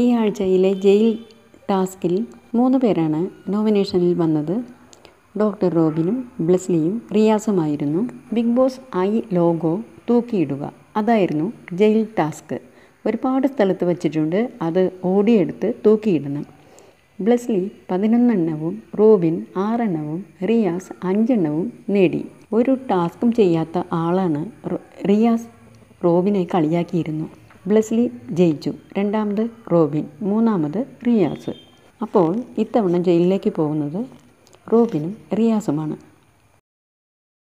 ഈ ആഴ്ചയിലെ ജയിൽ ടാസ്കിൽ മൂന്ന് പേരാണ് നോമിനേഷനിൽ വന്നത് ഡോക്ടർ റോബിനും ബ്ലെസ്ലിയും റിയാസുമായിരുന്നു ബിഗ് ബോസ് ഐ ലോഗോ തൂക്കിയിടുക അതായിരുന്നു ജയിൽ ടാസ്ക് ഒരുപാട് സ്ഥലത്ത് വച്ചിട്ടുണ്ട് അത് ഓടിയെടുത്ത് തൂക്കിയിടണം ബ്ലെസ്ലി പതിനൊന്നെണ്ണവും റോബിൻ ആറെണ്ണവും റിയാസ് അഞ്ചെണ്ണവും നേടി ഒരു ടാസ്കും ചെയ്യാത്ത ആളാണ് റോ- റിയാസ് റോബിനെ കളിയാക്കിയിരുന്നു ബ്ലെസ്ലി ജയിച്ചു രണ്ടാമത് റോബിൻ മൂന്നാമത് റിയാസ് അപ്പോൾ ഇത്തവണ ജയിലിലേക്ക് പോകുന്നത് റോബിനും റിയാസുമാണ്